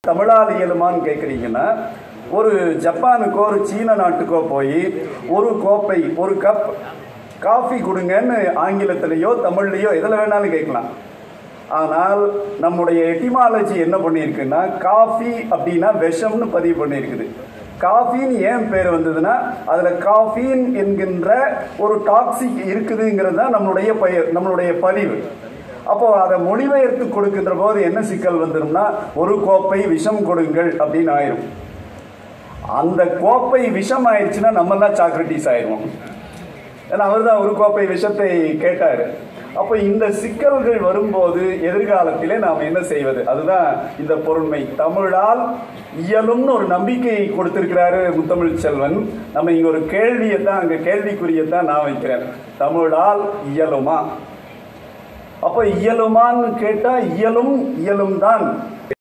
தமிழால் இயலுமான்னு கேட்குறீங்கன்னா ஒரு ஜப்பானுக்கோ ஒரு சீன நாட்டுக்கோ போய் ஒரு கோப்பை ஒரு கப் காஃபி கொடுங்கன்னு ஆங்கிலத்திலேயோ தமிழ்லையோ எதில் வேணாலும் கேட்கலாம் ஆனால் நம்முடைய எட்டிமாலஜி என்ன பண்ணியிருக்குன்னா காஃபி அப்படின்னா விஷம்னு பதிவு பண்ணியிருக்குது காஃபின்னு ஏன் பேர் வந்ததுன்னா அதில் காஃபின் என்கின்ற ஒரு டாக்ஸிக் இருக்குதுங்கிறது தான் நம்மளுடைய பெயர் நம்மளுடைய பதிவு அப்போ அதை மொழிபெயர்த்து கொடுக்கின்ற போது என்ன சிக்கல் வந்துடும்னா ஒரு கோப்பை விஷம் கொடுங்கள் அப்படின்னு ஆயிரும் அந்த கோப்பை விஷம் ஆயிடுச்சுன்னா நம்ம தான் சாக்ரட்டிஸ் ஆயிடுவோம் ஏன்னா அவர் தான் ஒரு கோப்பை விஷத்தை கேட்டார் அப்போ இந்த சிக்கல்கள் வரும்போது எதிர்காலத்திலே நாம் என்ன செய்வது அதுதான் இந்த பொருண்மை தமிழால் இயலும்னு ஒரு நம்பிக்கையை கொடுத்திருக்கிறாரு முத்தமிழ் செல்வன் நம்ம இங்க ஒரு கேள்வியை தான் அங்க கேள்விக்குறியை தான் நான் வைக்கிறேன் தமிழால் இயலுமா அப்போ இயலுமான்னு கேட்டா இயலும் இயலும் தான்